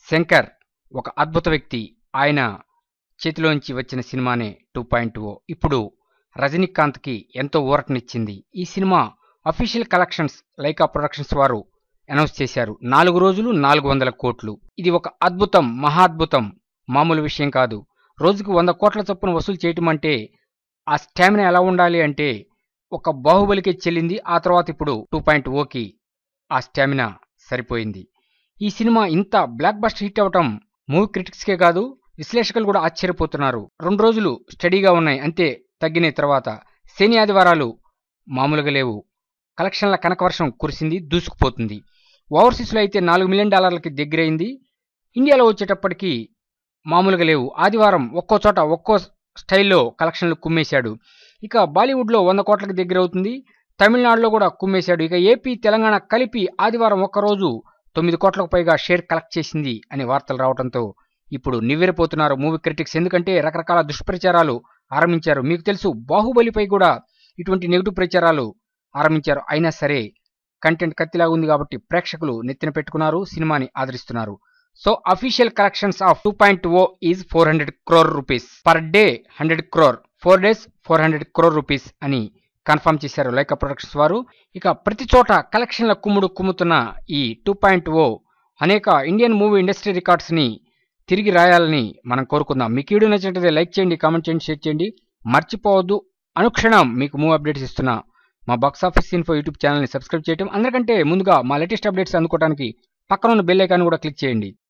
శంకర్ ఒక అద్భుత వ్యక్తి ఆయన చేతిలోంచి వచ్చిన సినిమానే టూ పాయింట్ ఓ ఇప్పుడు రజనీకాంత్కి ఎంతో ఊరటనిచ్చింది ఈ cinema official collections Lyca productions వారు అనౌన్స్ చేశారు నాలుగు రోజులు నాలుగు వందల కోట్లు ఇది ఒక అద్భుతం మహాద్భుతం మామూలు విషయం కాదు రోజుకు వంద కోట్ల చొప్పున వసూలు చేయటం అంటే ఆ స్టామినా ఎలా ఉండాలి అంటే ఒక బాహుబలికి చెల్లింది ఆ తర్వాత ఇప్పుడు టూ పాయింట్ ఓకి ఆ స్టామినా సరిపోయింది ఈ సినిమా ఇంత బ్లాక్ బస్టర్ హిట్ అవటం మూవీ క్రిటిక్స్కే కాదు విశ్లేషకులు కూడా ఆశ్చర్యపోతున్నారు రెండు రోజులు స్టడీగా ఉన్నాయి అంతే తగ్గిన తర్వాత శని ఆదివారాలు మామూలుగా లేవు కలెక్షన్ల కనకవర్షం కురిసింది దూసుకుపోతుంది ఓవర్సీస్లో అయితే నాలుగు మిలియన్ డాలర్లకి దగ్గరైంది ఇండియాలో వచ్చేటప్పటికి మామూలుగా లేవు ఆదివారం ఒక్కో చోట ఒక్కో స్టైల్లో కలెక్షన్లు కుమ్మేశాడు ఇక బాలీవుడ్లో వంద కోట్లకి దగ్గర అవుతుంది తమిళనాడులో కూడా కుమ్మేశాడు ఇక ఏపీ తెలంగాణ కలిపి ఆదివారం ఒక్కరోజు తొమ్మిది కోట్లకు పైగా షేర్ కలెక్ట్ చేసింది అనే వార్తలు రావడంతో ఇప్పుడు నివ్వెరపోతున్నారు మూవీ క్రిటిక్స్ ఎందుకంటే రకరకాల దుష్ప్రచారాలు ఆరంభించారు మీకు తెలుసు బాహుబలిపై కూడా ఇటువంటి నెగిటివ్ ప్రచారాలు ఆరంభించారు అయినా సరే కంటెంట్ కత్తిలా ఉంది కాబట్టి ప్రేక్షకులు నెత్తిన పెట్టుకున్నారు సినిమాని ఆదరిస్తున్నారు so official collections of two point o is four hundred crore rupees per day hundred crore four days four hundred crore rupees అని కన్ఫర్మ్ చేశారు లైకా ప్రొడక్షన్స్ వారు ఇక ప్రతి చోట కలెక్షన్ల కుమ్ముడు కుమ్ముతున్న ఈ టూ పాయింట్ ఓ అనేక ఇండియన్ మూవీ ఇండస్ట్రీ రికార్డ్స్ ని తిరిగి రాయాలని మనం కోరుకుందాం మీకు వీడియో నచ్చినట్లయితే లైక్ చేయండి కామెంట్ చేయండి షేర్ చేయండి మర్చిపోవద్దు అనుక్షణం మీకు మూవీ అప్డేట్స్ ఇస్తున్నా మా బాక్స్ ఆఫీస్ ఇన్ఫో యూట్యూబ్ ఛానల్ని సబ్స్క్రైబ్ చేయడం అందరికంటే ముందుగా మా లేటెస్ట్ అప్డేట్స్ అందుకోవడానికి పక్కన ఉన్న బెల్ ఐకాన్ కూడా క్లిక్ చేయండి